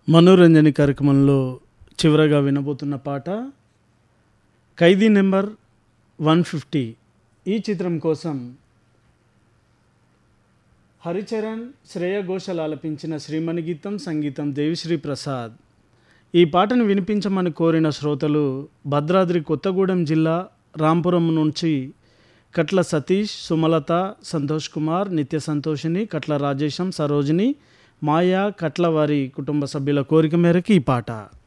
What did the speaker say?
మనోరంజని కార్యక్రమంలో చివరగా వినబోతున్న పాట ఖైదీ నెంబర్ వన్ ఫిఫ్టీ ఈ చిత్రం కోసం హరిచరణ్ శ్రేయ ఘోషల్ ఆలపించిన శ్రీమణి గీతం సంగీతం దేవిశ్రీ ప్రసాద్ ఈ పాటను వినిపించమని కోరిన శ్రోతలు భద్రాద్రి కొత్తగూడెం జిల్లా రాంపురం నుంచి కట్ల సతీష్ సుమలత సంతోష్ కుమార్ నిత్య సంతోషిని కట్ల రాజేశం సరోజిని మాయా కట్ల వారి కుటుంబ సభ్యుల కోరిక మేరకు ఈ పాట